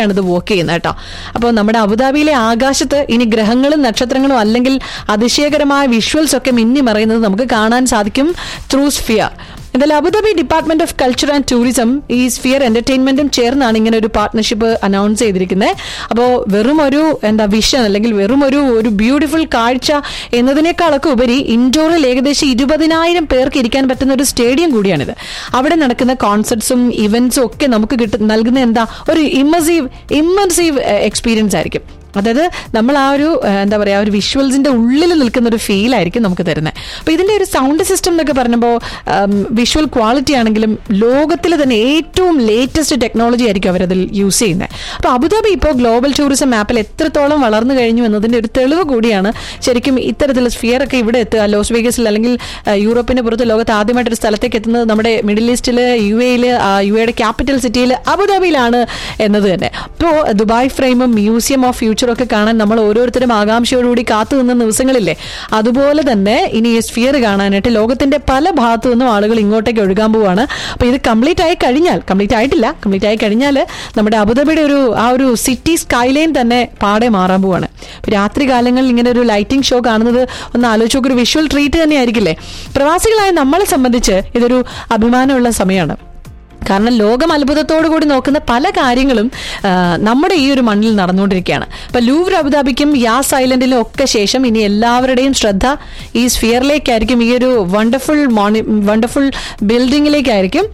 പോലെയാണ് ഇത് വർക്ക് ചെയ്യുന്നത് കേട്ടോ അപ്പോൾ നമ്മുടെ അബുദാബിയിലെ ആകാശത്ത് ഇനി ഗ്രഹങ്ങളും നക്ഷത്രങ്ങളും അല്ലെങ്കിൽ അതിശയകരമായ വിഷ്വൽസ് ഒക്കെ മിന്നി മറയുന്നത് നമുക്ക് കാണാൻ സാധിക്കും ത്രൂ സ്ഫിയർ എന്തായാലും Abu Dhabi department of culture and tourism ഈ സ്ഫിയർ എന്റർടൈൻമെന്റും ചേർന്നാണ് ഇങ്ങനെ ഒരു പാർട്ട്ണർഷിപ്പ് അനൗൺസ് ചെയ്തിരിക്കുന്നത് അപ്പോൾ വെറും ഒരു എന്താ വിഷൻ അല്ലെങ്കിൽ വെറും ഒരു ഒരു ബ്യൂട്ടിഫുൾ കാഴ്ച എന്നതിനേക്കാളൊക്കെ ഉപരി ഇൻഡോറിൽ ഏകദേശം ഇരുപതിനായിരം പേർക്ക് ഇരിക്കാൻ പറ്റുന്ന ഒരു സ്റ്റേഡിയം കൂടിയാണിത് അവിടെ നടക്കുന്ന കോൺസെർട്സും ഇവന്റ്സും ഒക്കെ നമുക്ക് കിട്ടും നൽകുന്ന എന്താ ഒരു ഇമ്മസീവ് ഇമ്മർസീവ് എക്സ്പീരിയൻസ് ആയിരിക്കും അതായത് നമ്മൾ ആ ഒരു ഏഹ്, എന്താ പറയുക ഒരു വിഷ്വൽസിന്റെ ഉള്ളിൽ നിൽക്കുന്ന ഒരു ഫീൽ ആയിരിക്കും നമുക്ക് തരുന്നത് അപ്പോൾ ഇതിന്റെ ഒരു സൗണ്ട് സിസ്റ്റം എന്നൊക്കെ പറഞ്ഞപ്പോൾ വിഷ്വൽ ക്വാളിറ്റി ആണെങ്കിലും ലോകത്തിൽ തന്നെ ഏറ്റവും ലേറ്റസ്റ്റ് ടെക്നോളജി ആയിരിക്കും അവരതിൽ യൂസ് ചെയ്യുന്നത് അപ്പോൾ അബുദാബി ഇപ്പോൾ ഗ്ലോബൽ ടൂറിസം മാപ്പിൽ എത്രത്തോളം വളർന്നു കഴിഞ്ഞു എന്നതിന്റെ ഒരു തെളിവ് കൂടിയാണ് ശരിക്കും ഇത്തരത്തിലുള്ള സ്ഫിയർ ഒക്കെ ഇവിടെ എത്തുക ലോസ് വേഗസിൽ അല്ലെങ്കിൽ ഏഹ്, യൂറോപ്പിന്റെ പുറത്ത് ലോകത്ത് ആദ്യമായിട്ട് ഒരു സ്ഥലത്തേക്ക് എത്തുന്നത് നമ്മുടെ മിഡിൽ ഈസ്റ്റിൽ യു എയിൽ യു എയുടെ ക്യാപിറ്റൽ സിറ്റിയിൽ അബുദാബിയിലാണ് എന്നത് തന്നെ അപ്പോൾ ദുബായ് ഫ്രെയിമും മ്യൂസിയം ഓഫ് ഫ്യൂച്ചറും ഒക്കെ കാണാൻ നമ്മൾ ഓരോരുത്തരും ആകാംക്ഷയോടുകൂടി കാത്തു നിന്ന ദിവസങ്ങളില്ലേ അതുപോലെ തന്നെ ഇനി ഈ സ്ഫിയർ കാണാനായിട്ട് ലോകത്തിന്റെ പല ഭാഗത്തു നിന്നും ആളുകൾ ഇങ്ങോട്ടേക്ക് ഒഴുകാൻ പോവാണ് അപ്പോൾ ഇത് കംപ്ലീറ്റ് ആയി കഴിഞ്ഞാൽ കംപ്ലീറ്റ് ആയിട്ടില്ല കംപ്ലീറ്റ് ആയി കഴിഞ്ഞാൽ നമ്മുടെ അബുദാബിയുടെ ഒരു ആ ഒരു സിറ്റി സ്കൈലൈൻ തന്നെ പാടെ മാറാൻ പോവാണ് അപ്പോൾ രാത്രി കാലങ്ങളിൽ ഇങ്ങനെ ഒരു ലൈറ്റിംഗ് ഷോ കാണുന്നത് ഒന്ന് ആലോചിച്ച് നോക്ക് ഒരു വിഷ്വൽ ട്രീറ്റ് തന്നെ ആയിരിക്കില്ലേ പ്രവാസികളായ നമ്മളെ സംബന്ധിച്ച് ഇതൊരു അഭിമാനമുള്ള സമയമാണ് കാരണം ലോകം അത്ഭുതത്തോടു കൂടി നോക്കുന്ന പല കാര്യങ്ങളും ആ, നമ്മുടെ ഈ ഒരു മണ്ണിൽ നടന്നുകൊണ്ടിരിക്കുകയാണ് ഇപ്പൊ ലൂവർ അബുദാബിക്കും യാസ് ഐലൻഡിലും ഒക്കെ ശേഷം ഇനി എല്ലാവരുടെയും ശ്രദ്ധ ഈ സ്ഫിയറിലേക്കായിരിക്കും ഈ ഒരു വണ്ടർഫുൾ മോണി വണ്ടർഫുൾ ബിൽഡിങ്ങിലേക്കായിരിക്കും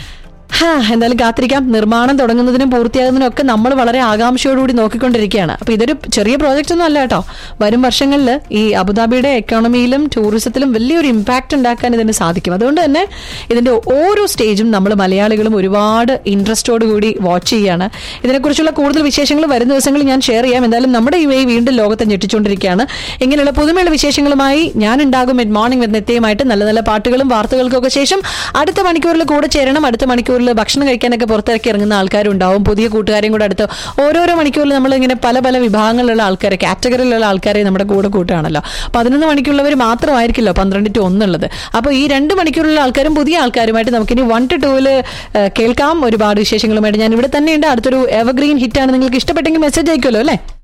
ഹാ, എന്തായാലും കാത്തിരിക്കാം നിർമ്മാണം തുടങ്ങുന്നതിനും പൂർത്തിയാകുന്നതിനും ഒക്കെ നമ്മൾ വളരെ ആകാംക്ഷയോടുകൂടി നോക്കിക്കൊണ്ടിരിക്കുകയാണ് അപ്പൊ ഇതൊരു ചെറിയ പ്രോജക്റ്റ് ഒന്നും അല്ല കേട്ടോ വരും വർഷങ്ങളിൽ ഈ അബുദാബിയുടെ എക്കോണമിയിലും ടൂറിസത്തിലും വലിയൊരു ഇമ്പാക്റ്റ് ഉണ്ടാക്കാൻ ഇതിന് സാധിക്കും അതുകൊണ്ട് തന്നെ ഇതിന്റെ ഓരോ സ്റ്റേജും നമ്മൾ മലയാളികളും ഒരുപാട് ഇൻട്രസ്റ്റോട് കൂടി വാച്ച് ചെയ്യാണ് ഇതിനെക്കുറിച്ചുള്ള കൂടുതൽ വിശേഷങ്ങൾ വരും ദിവസങ്ങളിൽ ഞാൻ ഷെയർ ചെയ്യാം എന്തായാലും നമ്മുടെ യു എ വീണ്ടും ലോകത്തെ ഞെട്ടിച്ചുകൊണ്ടിരിക്കുകയാണ് ഇങ്ങനെയുള്ള പുതുമയുള്ള വിശേഷങ്ങളുമായി ഞാൻ ഉണ്ടാകും മിഡ് മോർണിംഗ് എന്ന എത്തിയുമായിട്ട് നല്ല നല്ല പാട്ടുകളും വാർത്തകൾക്കും ഒക്കെ ശേഷം അടുത്ത മണിക്കൂറിൽ കൂടെ ചേരണം അടുത്ത മണിക്കൂറിൽ ഭക്ഷണം കഴിക്കാനൊക്കെ പുറത്തിറക്കി ഇറങ്ങുന്ന ആൾക്കാരുണ്ടാവും പുതിയ കൂട്ടുകാരെയും കൂടെ അടുത്ത് ഓരോരോ മണിക്കൂറിൽ നമ്മൾ ഇങ്ങനെ പല പല വിഭാഗങ്ങളിലുള്ള ആൾക്കാരെ കാറ്റഗറിയിലുള്ള ആൾക്കാരെ നമ്മുടെ കൂടെ കൂട്ടുകയാണല്ലോ പതിനൊന്ന് മണിക്കുള്ളവർ മാത്രമായിരിക്കില്ലോ പന്ത്രണ്ട് ടു ഒന്നുള്ളത് അപ്പോൾ ഈ രണ്ട് മണിക്കൂറുള്ള ആൾക്കാരും പുതിയ ആൾക്കാരുമായിട്ട് നമുക്കിനി വൺ ടു ടൂവിൽ കേൾക്കാം ഒരുപാട് വിശേഷങ്ങളുമായിട്ട് ഞാൻ ഇവിടെ തന്നെയുണ്ട് അടുത്തൊരു എവർഗ്രീൻ ഹിറ്റാണ് നിങ്ങൾക്ക് ഇഷ്ടപ്പെട്ടെങ്കിൽ മെസ്സേജ് അയക്കുമല്ലോ അല്ലേ